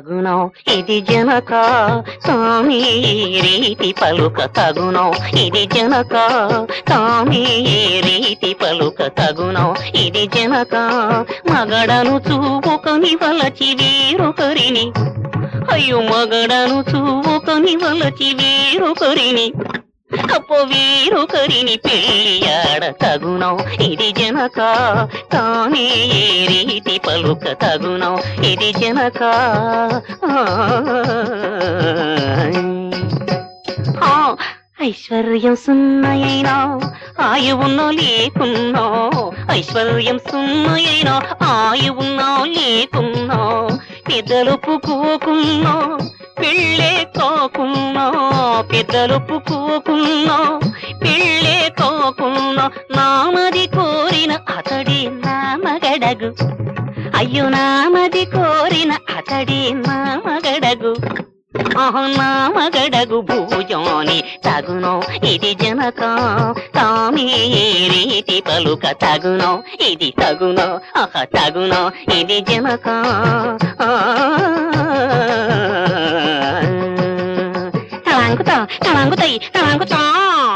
తగునో ఇది జనక స్వామి ఈ రీతి పలుక తగునో ఇది జనక స్వామి ఈ రీతి పలుక తగునో ఇది జనక మగడను చూపుకొని వలచి వీరొకరిని అయ్యో మగడను చూపుకొని వలచి వీరొకరిని అప్పో వీరొకరిని పెళ్ళియాడ తగునో ఇది జనక తానే ఏ రీతి పలుక తగునో ఇది జనక ఆ, ఐశ్వర్యం సున్నయైనా ఆయువున్నో లేకున్నో ఐశ్వర్యం సున్నయైనా ఆయువున్నో లేకున్నో పెద్దలుపుకోకున్నో పెళ్ళే కాకున్నో పెద్దలుపుకోకున్నో పెళ్ళే కాకున్నో నామది కోరిన అతడి నామగడగు అయ్యో నామది కోరిన అతడి నామగడగు నామగడగు భూజాని తగునో ఇది జనక తామే ఏ రీతి పలుక తగునో ఇది తగునో అహ తగునో ఇది జనక తలాంకుతా తలాంకుతాయి తలాంకుతా